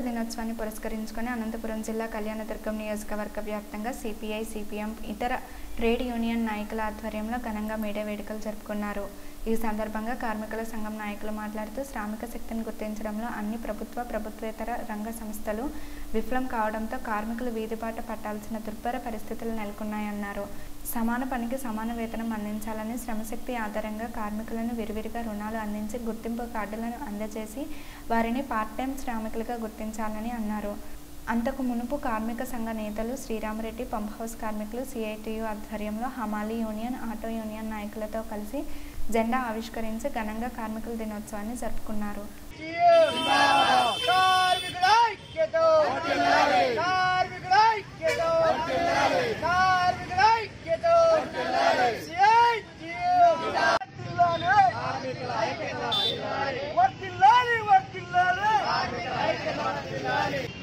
దినోత్సవాన్ని పురస్కరించుకొని అనంతపురం జిల్లా కళ్యాణదుర్గం నియోజకవర్గ వ్యాప్తంగా సిపిఐ సిపిఎం ఇతర ట్రేడ్ యూనియన్ నాయకుల ఆధ్వర్యంలో ఘనంగా మేడే వేడుకలు జరుపుకున్నారు ఈ సందర్భంగా కార్మికుల సంఘం నాయకులు మాట్లాడుతూ శ్రామిక శక్తిని గుర్తించడంలో అన్ని ప్రభుత్వ ప్రభుత్వేతర రంగ సంస్థలు విఫలం కావడంతో కార్మికులు వీధిబాట పట్టాల్సిన దుర్భర పరిస్థితులు నెలకొన్నాయన్నారు సమాన పనికి సమాన వేతనం అందించాలని శ్రమశక్తి ఆధారంగా కార్మికులను విరివిరిగా రుణాలు అందించి గుర్తింపు కార్డులను అందజేసి వారిని పార్ట్ టైం శ్రామికులుగా గుర్తించాలని అన్నారు అంతకు మునుపు కార్మిక సంఘ నేతలు శ్రీరామరెడ్డి పంప్ హౌస్ కార్మికులు సిఐటియు ఆధ్వర్యంలో హమాలీ యూనియన్ ఆటో యూనియన్ నాయకులతో కలిసి జెండా ఆవిష్కరించి ఘనంగా కార్మికుల దినోత్సవాన్ని జరుపుకున్నారు కార్మికుల ఐక్యత కార్మికుల ఐక్యత కార్మికుల ఐక్యత